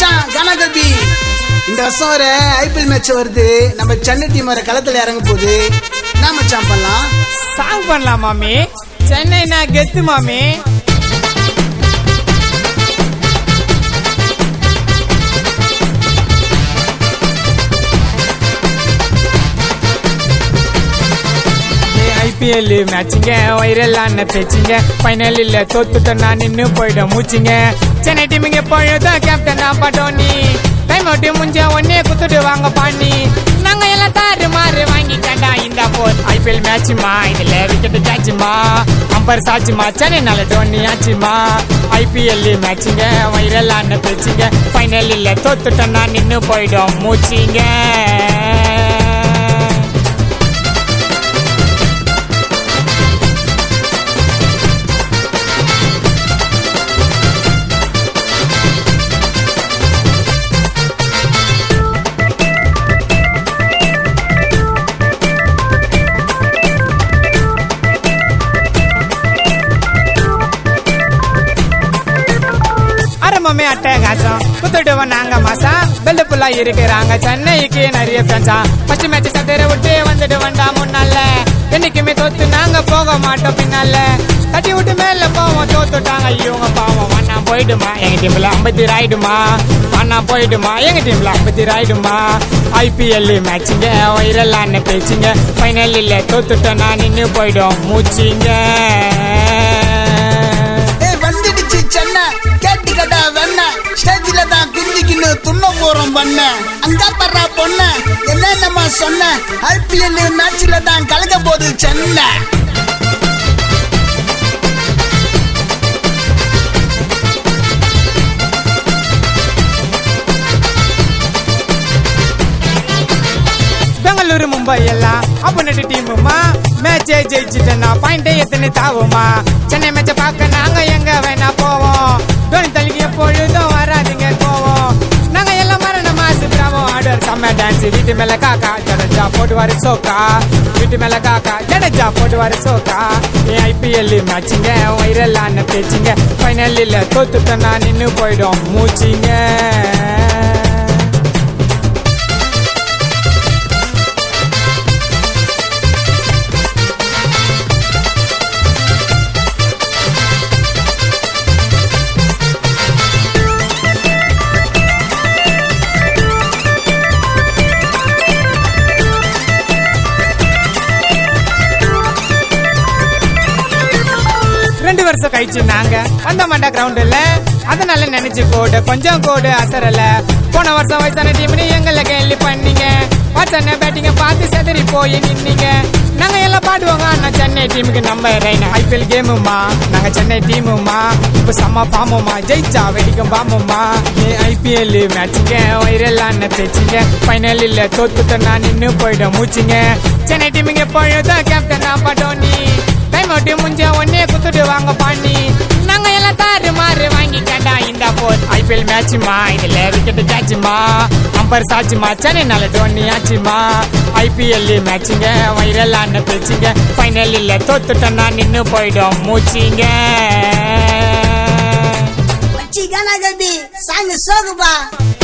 மச்சான் கனகபி இந்த வருஷம் ஒரு ஐபிஎல் மேட்ச் வருது நம்ம சென்னை டீம் வர களத்துல இறங்க போகுது என்ன மச்சான் பண்ணலாம் சாங் பண்ணலாம் மாமி சென்னைனா கெத்து மாமி ஐபிஎல் மேட்சிங்க வைரலான பேச்சுங்க ஃபைனல் இல்ல தோத்துட்டோம் நான் நின்னு போயிட மூச்சுங்க சென்னை டீமுங்க எப்பொழுதும் கேப்டன் தான் பட்டோனி டைம் அவுட் முடிஞ்ச உடனே குத்துட்டு வாங்க பாண்டி நாங்க எல்லாம் தாறு மாறு வாங்கிட்டா இந்த போர் ஐபிஎல் மேட்சுமா இதுல விக்கெட் கேட்சுமா அம்பர் சாச்சுமா சென்னை நல்ல தோனி ஆச்சுமா ஐபிஎல் மேட்சுங்க வைரலான பேச்சுங்க ஃபைனல் இல்ல தோத்துட்டோம் நான் நின்னு போயிடும் மூச்சிங்க ஆரம்பமே அட்டகாசம் குத்துடுவோம் நாங்க மாசம் பெல்ட் ஃபுல்லா இருக்கிறாங்க சென்னைக்கு நிறைய ஃபேன்ஸா ஃபர்ஸ்ட் மேட்ச் சட்டரை விட்டு வந்துட்டு வந்தா முன்னால என்னைக்குமே தோத்து நாங்க போக மாட்டோம் பின்னால தட்டி விட்டு மேல போவோம் தோத்துட்டாங்க இவங்க பாவம் வண்ணா போயிடுமா எங்க டீம்ல ஐம்பத்தி ஆயிடுமா வண்ணா போயிடுமா எங்க டீம்ல ஐம்பத்தி ஆயிடுமா ஐபிஎல் மேட்சுங்க வைரலான பேச்சுங்க ஃபைனல் இல்ல தோத்துட்டோம் நான் நின்னு போயிடும் மூச்சிங்க ஏய் வந்துடுச்சு சென்னை கேட்டு கடா வெண்ண ஸ்டேஜ்ல தான் கிண்டிக்கின்னு துண்ண போறோம் பண்ண அங்க படுறா பொண்ண என்னென்னமா சொன்ன ஐபிஎல் மேட்ச்ல தான் கலக்க போகுது சென்னை பெங்களூரு மும்பை எல்லாம் அப்பனட்டு டீமுமா மேட்சே ஜெயிச்சுட்டேன்னா பாயிண்டே எத்தனை தாவுமா சென்னை மேட்சை பார்க்க நாங்க எங்க வேணா போவோம் தோனி தலிக்கு எப்பொழுதும் வராதுங்க போவோம் நாங்க எல்லாம் மரண மாசு பிராமம் ஆடுவார் செம்ம டான்ஸ் வீட்டு மேல காக்கா ஜடேஜா போடுவாரு சோக்கா வீட்டு மேல காக்கா ஜடேஜா போடுவாரு சோக்கா என் ஐபிஎல் மேட்சுங்க வைரலான பேச்சுங்க ஃபைனல் இல்ல தோத்துட்டோன்னா நின்னு போயிடும் மூச்சிங்க ரெண்டு வருஷம் கழிச்சு நாங்க வந்த மாட்டா கிரவுண்டுல அதனால நினைச்சு கோடு கொஞ்சம் கோடு அசரல போன வருஷம் வயசான டீம்னு எங்களை கேள்வி பண்ணீங்க வாட்சன பேட்டிங்க பார்த்து செதறி போய் நின்னீங்க நாங்க எல்லாம் பாடுவோங்க ஆனா சென்னை டீமுக்கு நம்ம ரெய்னா ஐபிஎல் கேமுமா நாங்க சென்னை டீமுமா இப்ப செம்ம பாமுமா ஜெயிச்சா வெடிக்கும் பாமுமா ஐபிஎல் மேட்சுங்க வைரலான பேச்சுங்க ஃபைனல் இல்ல தோத்துட்டோம் நின்னு போயிடும் மூச்சுங்க சென்னை டீமுக்கு எப்பொழுதும் கேப்டன் தான் பட்டோனி டைம் அவுட் முடிஞ்ச உடனே குத்துட்டு வாங்க பாண்டி நாங்க எல்லாம் தாறு மாறு வாங்கிட்டா இந்த போர் ஐபிஎல் மேட்சுமா இதுல விக்கெட் கேட்சுமா அம்பர் சாச்சுமா சென்னை நல்ல தோனி ஆச்சுமா ஐபிஎல் மேட்சுங்க வைரலான பேச்சுங்க ஃபைனல் இல்ல தோத்துட்டோம்னா நின்னு போயிடும் மூச்சிங்க மச்சி கனகபி சாங் சோகுபா